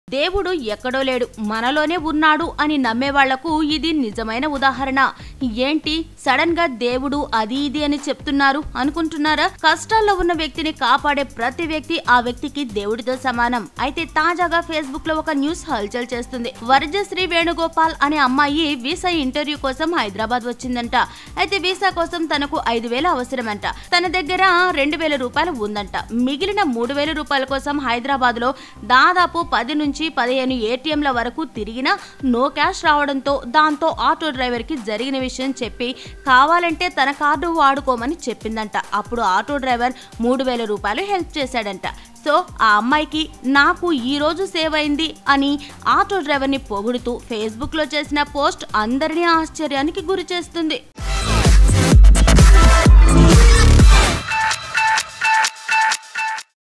దేవుడు ఎక్కడో లేడు మనలోనే ఉన్నాడు అని నమ్మే వాళ్లకు ఇది నిజమైన ఉదాహరణ ఏంటి సడన్ గా దేవుడు అది ఇది అని చెప్తున్నారు అనుకుంటున్నారా కష్టాల్లో ఉన్న వ్యక్తిని కాపాడే ప్రతి వ్యక్తి ఆ వ్యక్తికి దేవుడితో సమానం అయితే తాజాగా ఫేస్బుక్ లో ఒక న్యూస్ హల్చల్ చేస్తుంది వరజశ్రీ వేణుగోపాల్ అనే అమ్మాయి వీసా ఇంటర్వ్యూ కోసం హైదరాబాద్ వచ్చిందంట అయితే వీసా కోసం తనకు ఐదు వేల అవసరమంట తన దగ్గర రెండు వేల రూపాయలు ఉందంట మిగిలిన మూడు వేల రూపాయల కోసం హైదరాబాద్ లో దాదాపు పది నుంచి పదిహేను ఏటీఎంల వరకు తిరిగినా నో క్యాష్ రావడంతో దాంతో ఆటో డ్రైవర్ కి జరిగిన విషయం చెప్పి కావాలంటే తన కార్డు వాడుకోమని చెప్పిందంట అప్పుడు ఆటో డ్రైవర్ మూడు వేల రూపాయలు హెల్ప్ చేశాడంట సో ఆ అమ్మాయికి నాకు ఈ రోజు సేవ్ అయింది అని ఆటో డ్రైవర్ని పొగుడుతూ ఫేస్బుక్లో చేసిన పోస్ట్ అందరినీ ఆశ్చర్యానికి గురి చేస్తుంది